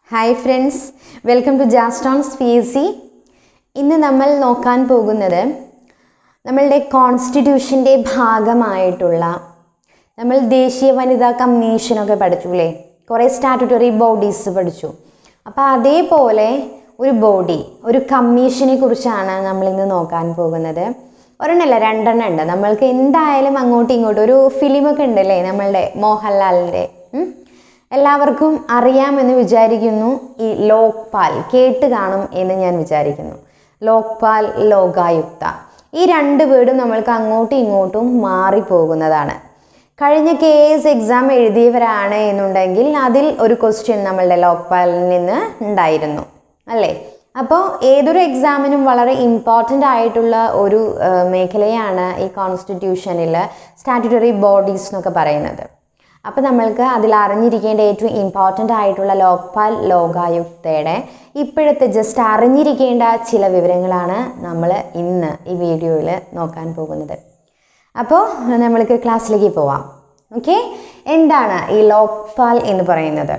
Hi friends welcome to ജാസ്റ്റോൺസ് P S C ഇന്ന് നമ്മൾ നോക്കാൻ പോകുന്നത് നമ്മളുടെ കോൺസ്റ്റിറ്റ്യൂഷൻ്റെ ഭാഗമായിട്ടുള്ള നമ്മൾ ദേശീയ വനിതാ കമ്മീഷനൊക്കെ പഠിച്ചു അല്ലേ കുറേ സ്റ്റാറ്റുട്ടറി ബോഡീസ് പഠിച്ചു അപ്പോൾ അതേപോലെ ഒരു ബോഡി ഒരു കമ്മീഷനെ കുറിച്ചാണ് നമ്മൾ ഇന്ന് നോക്കാൻ പോകുന്നത് ഒരെണ്ണമല്ല രണ്ടെണ്ണം ഉണ്ട് നമ്മൾക്ക് എന്തായാലും അങ്ങോട്ടും ഇങ്ങോട്ടും ഒരു ഫിലിമൊക്കെ ഉണ്ടല്ലേ നമ്മളുടെ മോഹൻലാലിൻ്റെ ഉം? എല്ലാവർക്കും അറിയാമെന്ന് വിചാരിക്കുന്നു ഈ ലോക്പാൽ കേട്ട് കാണും എന്ന് ഞാൻ വിചാരിക്കുന്നു ലോക്പാൽ ലോകായുക്ത ഈ രണ്ട് വേർഡും നമ്മൾക്ക് അങ്ങോട്ടും ഇങ്ങോട്ടും മാറിപ്പോകുന്നതാണ് കഴിഞ്ഞ കെ എസ് എക്സാം എഴുതിയവരാണ് എന്നുണ്ടെങ്കിൽ അതിൽ ഒരു ക്വസ്റ്റ്യൻ നമ്മളുടെ ലോക്പാലിൽ നിന്ന് ഉണ്ടായിരുന്നു അല്ലേ അപ്പോൾ ഏതൊരു എക്സാമിനും വളരെ ഇമ്പോർട്ടൻ്റ് ആയിട്ടുള്ള ഒരു ആ, മേഖലയാണ് ഈ കോൺസ്റ്റിറ്റ്യൂഷനിൽ സ്റ്റാറ്റുട്ടറി ബോഡീസ് എന്നൊക്കെ പറയുന്നത് അപ്പോൾ നമ്മൾക്ക് അതിൽ അറിഞ്ഞിരിക്കേണ്ട ഏറ്റവും ഇമ്പോർട്ടൻ്റ് ആയിട്ടുള്ള ലോക്പാൽ ലോകായുക്തയുടെ ഇപ്പോഴത്തെ ജസ്റ്റ് അറിഞ്ഞിരിക്കേണ്ട ചില വിവരങ്ങളാണ് നമ്മൾ ഇന്ന് ഈ വീഡിയോയിൽ നോക്കാൻ പോകുന്നത് അപ്പോൾ നമ്മൾക്ക് ക്ലാസ്സിലേക്ക് പോവാം ഓക്കെ എന്താണ് ഈ ലോക്പാൽ എന്ന് പറയുന്നത്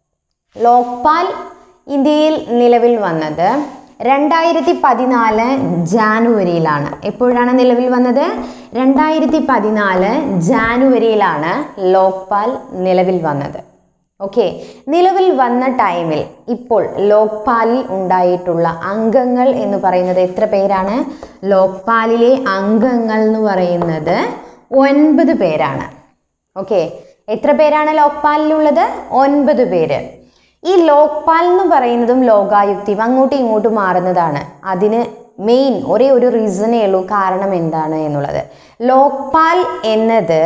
ലോക്പാൽ ഇന്ത്യയിൽ നിലവിൽ വന്നത് രണ്ടായിരത്തി പതിനാല് ജാനുവരിയിലാണ് എപ്പോഴാണ് നിലവിൽ വന്നത് രണ്ടായിരത്തി പതിനാല് ജാനുവരിയിലാണ് ലോക്പാൽ നിലവിൽ വന്നത് ഓക്കെ നിലവിൽ വന്ന ടൈമിൽ ഇപ്പോൾ ലോക്പാലിൽ ഉണ്ടായിട്ടുള്ള അംഗങ്ങൾ എന്ന് പറയുന്നത് എത്ര പേരാണ് ലോക്പാലിലെ അംഗങ്ങൾ എന്ന് പറയുന്നത് ഒൻപത് പേരാണ് ഓക്കെ എത്ര പേരാണ് ലോക്പാലിലുള്ളത് ഒൻപത് പേര് ഈ ലോക്പാൽ എന്ന് പറയുന്നതും ലോകായുക്തിയും അങ്ങോട്ടും ഇങ്ങോട്ടും മാറുന്നതാണ് അതിന് മെയിൻ ഒരേ ഒരു റീസണേ ഉള്ളൂ കാരണം എന്താണ് എന്നുള്ളത് ലോക്പാൽ എന്നത്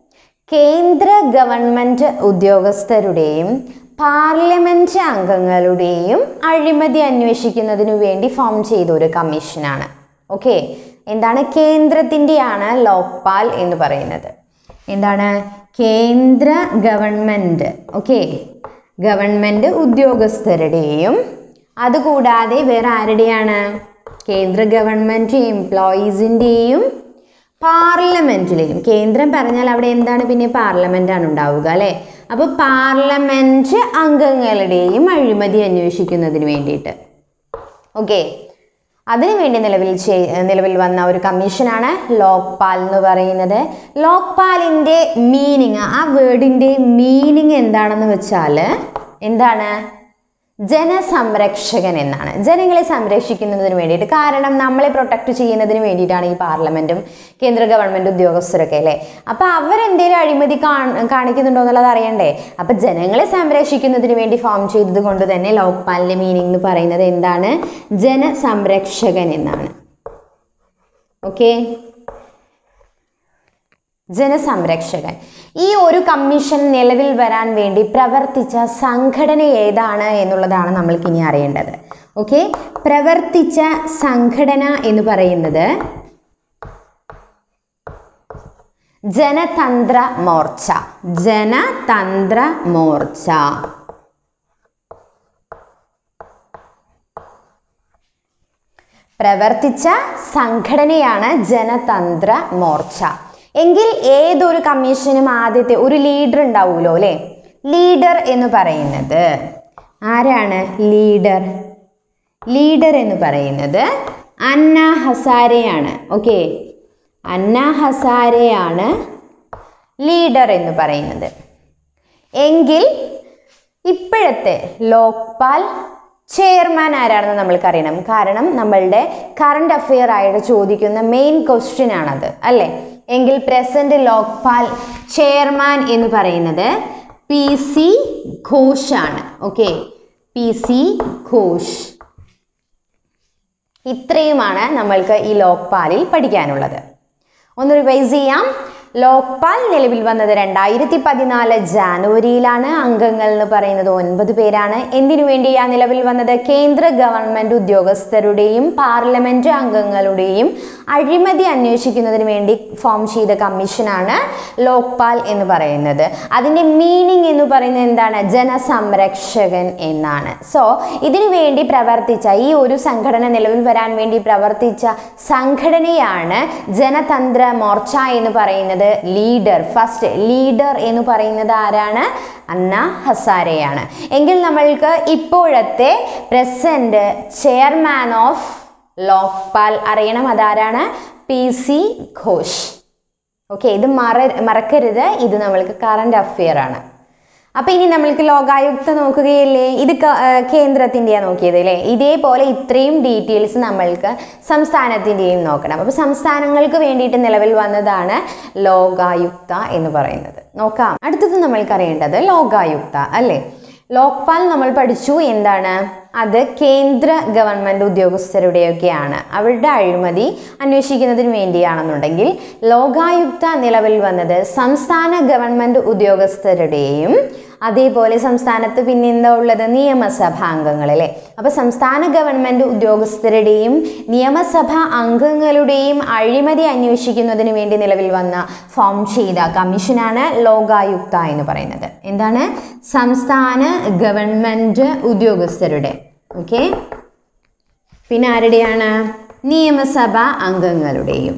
കേന്ദ്ര ഗവൺമെൻറ് ഉദ്യോഗസ്ഥരുടെയും പാർലമെൻറ്റ് അംഗങ്ങളുടെയും അഴിമതി അന്വേഷിക്കുന്നതിനു വേണ്ടി ഫോം ചെയ്ത ഒരു കമ്മീഷനാണ് ഓക്കെ എന്താണ് കേന്ദ്രത്തിൻ്റെയാണ് ലോക്പാൽ എന്ന് പറയുന്നത് എന്താണ് കേന്ദ്ര ഗവൺമെൻറ് ഓക്കെ ഗവൺമെൻറ് ഉദ്യോഗസ്ഥരുടെയും അതുകൂടാതെ വേറെ ആരുടെയാണ് കേന്ദ്ര ഗവൺമെൻറ് എംപ്ലോയീസിൻ്റെയും പാർലമെൻറ്റിലെയും കേന്ദ്രം പറഞ്ഞാൽ അവിടെ എന്താണ് പിന്നെ പാർലമെൻറ്റാണ് ഉണ്ടാവുക അല്ലേ അപ്പോൾ പാർലമെൻറ്റ് അംഗങ്ങളുടെയും അഴിമതി അന്വേഷിക്കുന്നതിന് വേണ്ടിയിട്ട് ഓക്കെ അതിനുവേണ്ടി നിലവിൽ ചെയ്- നിലവിൽ വന്ന ഒരു കമ്മീഷനാണ് ലോക്പാൽ എന്ന് പറയുന്നത് ലോക്പാലിൻ്റെ മീനിങ് ആ വേർഡിൻ്റെ മീനിങ് എന്താണെന്ന് വെച്ചാൽ എന്താണ് ജനസംരക്ഷകൻ എന്നാണ് ജനങ്ങളെ സംരക്ഷിക്കുന്നതിന് വേണ്ടിയിട്ട് കാരണം നമ്മളെ പ്രൊട്ടക്റ്റ് ചെയ്യുന്നതിന് വേണ്ടിയിട്ടാണ് ഈ പാർലമെൻറ്റും കേന്ദ്ര ഗവൺമെൻറ് ഉദ്യോഗസ്ഥരൊക്കെ അല്ലേ അപ്പോൾ അവരെന്തെങ്കിലും അഴിമതി കാണ് കാണിക്കുന്നുണ്ടോ എന്നുള്ളത് അറിയണ്ടേ അപ്പോൾ ജനങ്ങളെ സംരക്ഷിക്കുന്നതിന് വേണ്ടി ഫോം ചെയ്തത് കൊണ്ട് തന്നെ ലോക്പാലിൻ്റെ മീനിങ് എന്ന് പറയുന്നത് എന്താണ് ജനസംരക്ഷകൻ എന്നാണ് ഓക്കെ ജനസംരക്ഷകൻ ഈ ഒരു കമ്മീഷൻ നിലവിൽ വരാൻ വേണ്ടി പ്രവർത്തിച്ച സംഘടന ഏതാണ് എന്നുള്ളതാണ് നമ്മൾക്ക് ഇനി അറിയേണ്ടത് ഓക്കെ പ്രവർത്തിച്ച സംഘടന എന്ന് പറയുന്നത് ജനതന്ത്ര മോർച്ച ജനതന്ത്ര മോർച്ച പ്രവർത്തിച്ച സംഘടനയാണ് ജനതന്ത്ര മോർച്ച എങ്കിൽ ഏതൊരു കമ്മീഷനും ആദ്യത്തെ ഒരു ലീഡർ ഉണ്ടാവുമല്ലോ അല്ലേ ലീഡർ എന്ന് പറയുന്നത് ആരാണ് ലീഡർ ലീഡർ എന്ന് പറയുന്നത് അന്ന ഹസാരെയാണ് ഓക്കെ അന്ന ഹസാരെയാണ് ലീഡർ എന്ന് പറയുന്നത് എങ്കിൽ ഇപ്പോഴത്തെ ലോക്പാൽ ചെയർമാൻ ആരാണെന്ന് നമ്മൾക്ക് അറിയണം കാരണം നമ്മളുടെ കറണ്ട് അഫെയർ ആയിട്ട് ചോദിക്കുന്ന മെയിൻ ക്വസ്റ്റ്യൻ ആണത് അല്ലേ എങ്കിൽ പ്രസന്റ് ലോക്പാൽ ചെയർമാൻ എന്ന് പറയുന്നത് പി സി ഘോഷാണ് ഓക്കെ പി സി ഘോഷ് ഇത്രയുമാണ് നമ്മൾക്ക് ഈ ലോക്പാലിൽ പഠിക്കാനുള്ളത് ഒന്ന് റിവൈസ് ചെയ്യാം ലോക്പാൽ നിലവിൽ വന്നത് രണ്ടായിരത്തി പതിനാല് ജാനുവരിയിലാണ് അംഗങ്ങൾ എന്ന് പറയുന്നത് ഒൻപത് പേരാണ് എന്തിനു വേണ്ടിയാണ് നിലവിൽ വന്നത് കേന്ദ്ര ഗവൺമെൻറ് ഉദ്യോഗസ്ഥരുടെയും പാർലമെൻറ്റ് അംഗങ്ങളുടെയും അഴിമതി അന്വേഷിക്കുന്നതിന് വേണ്ടി ഫോം ചെയ്ത കമ്മീഷനാണ് ലോക്പാൽ എന്ന് പറയുന്നത് അതിൻ്റെ മീനിങ് എന്ന് പറയുന്നത് എന്താണ് ജനസംരക്ഷകൻ എന്നാണ് സോ ഇതിനു വേണ്ടി പ്രവർത്തിച്ച ഈ ഒരു സംഘടന നിലവിൽ വരാൻ വേണ്ടി പ്രവർത്തിച്ച സംഘടനയാണ് ജനതന്ത്ര മോർച്ച എന്ന് പറയുന്നത് പറയുന്നത് ലീഡർ ഫസ്റ്റ് ലീഡർ എന്ന് പറയുന്നത് ആരാണ് അന്ന ഹസാരെയാണ് എങ്കിൽ നമ്മൾക്ക് ഇപ്പോഴത്തെ പ്രസന്റ് ചെയർമാൻ ഓഫ് ലോക്പാൽ അറിയണം അതാരാണ് പി സി ഘോഷ് ഓക്കെ ഇത് മറ മറക്കരുത് ഇത് നമ്മൾക്ക് കറണ്ട് അഫെയർ ആണ് അപ്പൊ ഇനി നമ്മൾക്ക് ലോകായുക്ത നോക്കുകയല്ലേ ഇത് ക- ആ, കേന്ദ്രത്തിൻ്റെയാണ് നോക്കിയത് അല്ലേ ഇതേപോലെ ഇത്രയും ഡീറ്റെയിൽസ് നമ്മൾക്ക് സംസ്ഥാനത്തിൻ്റെയും നോക്കണം അപ്പോൾ സംസ്ഥാനങ്ങൾക്ക് വേണ്ടിയിട്ട് നിലവിൽ വന്നതാണ് ലോകായുക്ത എന്ന് പറയുന്നത് നോക്കാം അടുത്തത് നമ്മൾക്ക് അറിയേണ്ടത് ലോകായുക്ത അല്ലേ ലോക്പാൽ നമ്മൾ പഠിച്ചു എന്താണ് അത് കേന്ദ്ര ഗവൺമെൻറ് ഉദ്യോഗസ്ഥരുടെയൊക്കെയാണ് അവരുടെ അഴിമതി അന്വേഷിക്കുന്നതിന് വേണ്ടിയാണെന്നുണ്ടെങ്കിൽ ലോകായുക്ത നിലവിൽ വന്നത് സംസ്ഥാന ഗവൺമെൻറ് ഉദ്യോഗസ്ഥരുടെയും അതേപോലെ സംസ്ഥാനത്ത് പിന്നെ എന്താ ഉള്ളത് നിയമസഭാ അംഗങ്ങൾ അല്ലേ അപ്പോൾ സംസ്ഥാന ഗവൺമെൻറ് ഉദ്യോഗസ്ഥരുടെയും നിയമസഭാ അംഗങ്ങളുടെയും അഴിമതി അന്വേഷിക്കുന്നതിന് വേണ്ടി നിലവിൽ വന്ന ഫോം ചെയ്ത കമ്മീഷനാണ് ലോകായുക്ത എന്ന് പറയുന്നത് എന്താണ് സംസ്ഥാന ഗവൺമെൻറ് ഉദ്യോഗസ്ഥരുടെ ഓക്കെ പിന്നെ ആരുടെയാണ് നിയമസഭാ അംഗങ്ങളുടെയും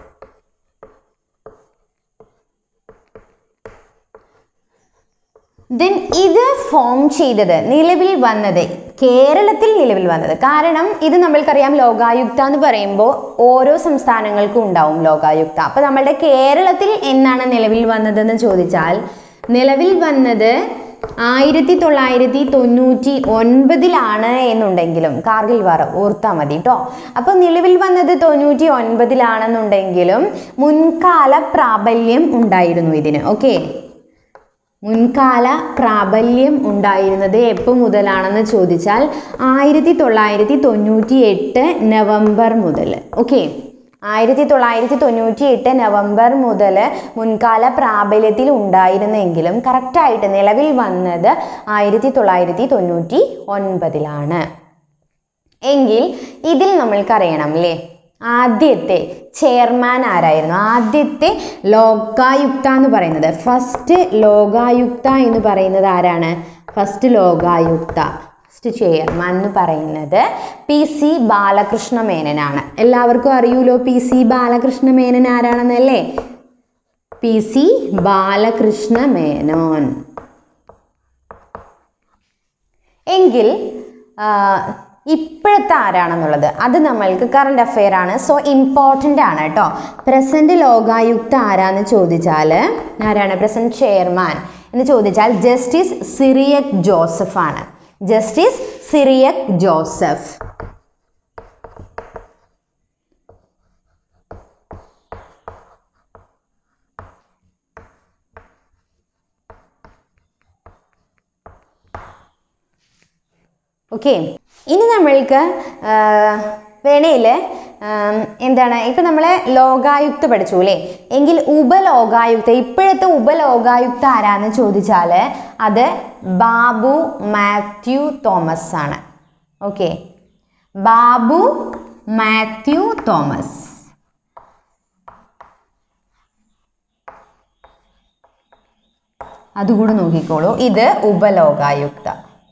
ദെൻ ഇത് ഫോം ചെയ്തത് നിലവിൽ വന്നത് കേരളത്തിൽ നിലവിൽ വന്നത് കാരണം ഇത് നമ്മൾക്കറിയാം ലോകായുക്ത എന്ന് പറയുമ്പോൾ ഓരോ സംസ്ഥാനങ്ങൾക്കും ഉണ്ടാവും ലോകായുക്ത അപ്പോൾ നമ്മളുടെ കേരളത്തിൽ എന്നാണ് നിലവിൽ വന്നതെന്ന് ചോദിച്ചാൽ നിലവിൽ വന്നത് ആയിരത്തി തൊള്ളായിരത്തി തൊണ്ണൂറ്റി ഒൻപതിലാണ് എന്നുണ്ടെങ്കിലും കാർഗിൽ വാർ ഓർത്താൽ മതി കേട്ടോ അപ്പോൾ നിലവിൽ വന്നത് തൊണ്ണൂറ്റി ഒൻപതിലാണെന്നുണ്ടെങ്കിലും മുൻകാല പ്രാബല്യം ഉണ്ടായിരുന്നു ഇതിന് ഓക്കെ മുൻകാല പ്രാബല്യം ഉണ്ടായിരുന്നത് എപ്പോൾ മുതലാണെന്ന് ചോദിച്ചാൽ ആയിരത്തി തൊള്ളായിരത്തി തൊണ്ണൂറ്റി എട്ട് നവംബർ മുതൽ ഓക്കെ ആയിരത്തി തൊള്ളായിരത്തി തൊണ്ണൂറ്റി എട്ട് നവംബർ മുതൽ മുൻകാല പ്രാബല്യത്തിൽ ഉണ്ടായിരുന്നെങ്കിലും കറക്റ്റായിട്ട് നിലവിൽ വന്നത് ആയിരത്തി തൊള്ളായിരത്തി തൊണ്ണൂറ്റി ഒൻപതിലാണ് എങ്കിൽ ഇതിൽ നമ്മൾക്കറിയണം അല്ലേ ആദ്യത്തെ ചെയർമാൻ ആരായിരുന്നു ആദ്യത്തെ ലോകായുക്ത എന്ന് പറയുന്നത് ഫസ്റ്റ് ലോകായുക്ത എന്ന് പറയുന്നത് ആരാണ് ഫസ്റ്റ് ലോകായുക്ത ഫസ്റ്റ് ചെയർമാൻ എന്ന് പറയുന്നത് പി സി ബാലകൃഷ്ണ മേനനാണ് എല്ലാവർക്കും അറിയൂലോ പി സി ബാലകൃഷ്ണ മേനൻ ആരാണെന്നല്ലേ പി സി ബാലകൃഷ്ണ മേനോൻ എങ്കിൽ ആ, ഇപ്പോഴത്തെ ആരാണെന്നുള്ളത് അത് നമ്മൾക്ക് കറണ്ട് അഫെയർ ആണ് സോ ഇമ്പോർട്ടൻ്റ് ആണ് കേട്ടോ പ്രസന്റ് ലോകായുക്ത ആരാന്ന് ചോദിച്ചാൽ ആരാണ് പ്രസന്റ് ചെയർമാൻ എന്ന് ചോദിച്ചാൽ ജസ്റ്റിസ് സിറിയക് ജോസഫ് ആണ് ജസ്റ്റിസ് സിറിയക് ജോസഫ് ഓക്കെ ഇനി നമ്മൾക്ക് വേണേൽ എന്താണ് ഇപ്പം നമ്മൾ ലോകായുക്ത പഠിച്ചു അല്ലേ എങ്കിൽ ഉപലോകായുക്ത ഇപ്പോഴത്തെ ഉപലോകായുക്ത ആരാന്ന് ചോദിച്ചാൽ അത് ബാബു മാത്യു തോമസ് ആണ് ഓക്കെ ബാബു മാത്യു തോമസ് അതുകൂടെ നോക്കിക്കോളൂ ഇത് ഉപലോകായുക്ത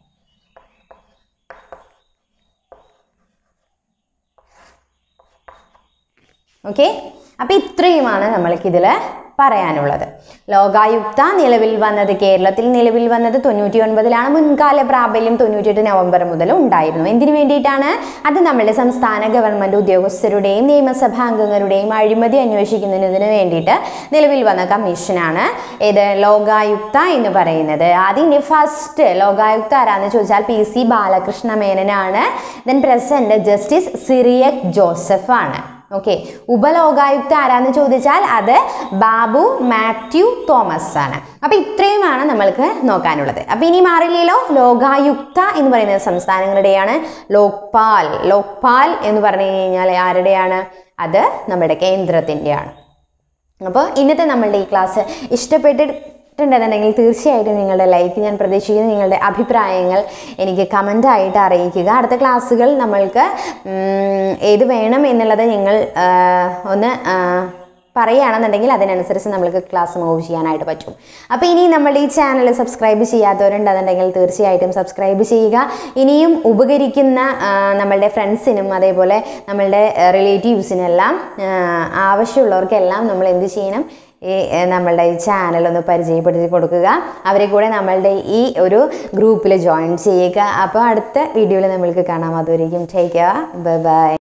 ഓക്കെ അപ്പോൾ ഇത്രയുമാണ് നമ്മൾക്കിതിൽ പറയാനുള്ളത് ലോകായുക്ത നിലവിൽ വന്നത് കേരളത്തിൽ നിലവിൽ വന്നത് തൊണ്ണൂറ്റി ഒൻപതിലാണ് മുൻകാല പ്രാബല്യം തൊണ്ണൂറ്റിയെട്ട് നവംബർ മുതൽ ഉണ്ടായിരുന്നു എന്തിനു വേണ്ടിയിട്ടാണ് അത് നമ്മുടെ സംസ്ഥാന ഗവൺമെൻറ് ഉദ്യോഗസ്ഥരുടെയും നിയമസഭാ അംഗങ്ങളുടെയും അഴിമതി അന്വേഷിക്കുന്നതിന് വേണ്ടിയിട്ട് നിലവിൽ വന്ന കമ്മീഷനാണ് ഇത് ലോകായുക്ത എന്ന് പറയുന്നത് അതിൻ്റെ ഫസ്റ്റ് ലോകായുക്ത ആരാന്ന് ചോദിച്ചാൽ പി സി ബാലകൃഷ്ണ മേനനാണ് then present justice Cyriac Joseph ആണ് ഓക്കെ ഉപലോകായുക്ത ആരാന്ന് ചോദിച്ചാൽ അത് ബാബു മാത്യു തോമസ് ആണ് അപ്പൊ ഇത്രയുമാണ് നമ്മൾക്ക് നോക്കാനുള്ളത് അപ്പൊ ഇനി മാറില്ലല്ലോ ലോകായുക്ത എന്ന് പറയുന്നത് സംസ്ഥാനങ്ങളുടെയാണ് ലോക്പാൽ ലോക്പാൽ എന്ന് പറഞ്ഞു കഴിഞ്ഞാൽ ആരുടെയാണ് അത് നമ്മുടെ കേന്ദ്രത്തിൻ്റെയാണ് അപ്പോൾ ഇന്നത്തെ നമ്മളുടെ ഈ ക്ലാസ് ഇഷ്ടപ്പെട്ടിട്ടുണ്ടെന്നുണ്ടെങ്കിൽ തീർച്ചയായിട്ടും നിങ്ങളുടെ ലൈക്ക് ഞാൻ പ്രതീക്ഷിക്കുന്നു നിങ്ങളുടെ അഭിപ്രായങ്ങൾ എനിക്ക് കമൻ്റായിട്ട് അറിയിക്കുക അടുത്ത ക്ലാസ്സുകൾ നമ്മൾക്ക് ഉം, ഏത് വേണം എന്നുള്ളത് നിങ്ങൾ ആ, ഒന്ന് ആ, പറയുകയാണെന്നുണ്ടെങ്കിൽ അതിനനുസരിച്ച് നമ്മൾക്ക് ക്ലാസ് മൂവ് ചെയ്യാനായിട്ട് പറ്റും അപ്പോൾ ഇനി നമ്മളുടെ ഈ ചാനൽ സബ്സ്ക്രൈബ് ചെയ്യാത്തവരുണ്ടെന്നുണ്ടെങ്കിൽ തീർച്ചയായിട്ടും സബ്സ്ക്രൈബ് ചെയ്യുക ഇനിയും ഉപകരിക്കുന്ന ആ, നമ്മളുടെ ഫ്രണ്ട്സിനും അതേപോലെ നമ്മളുടെ റിലേറ്റീവ്സിനെല്ലാം ആവശ്യമുള്ളവർക്കെല്ലാം നമ്മൾ എന്ത് ചെയ്യണം ഈ ഏ, നമ്മളുടെ ഈ ചാനൽ ഒന്ന് പരിചയപ്പെടുത്തി കൊടുക്കുക അവരെ കൂടെ നമ്മളുടെ ഈ ഒരു ഗ്രൂപ്പിൽ ജോയിൻ ചെയ്യുക അപ്പോൾ അടുത്ത വീഡിയോയിൽ നമ്മൾക്ക് കാണാം അതുവരെയും ടേക്ക് കെയർ ബൈ ബൈ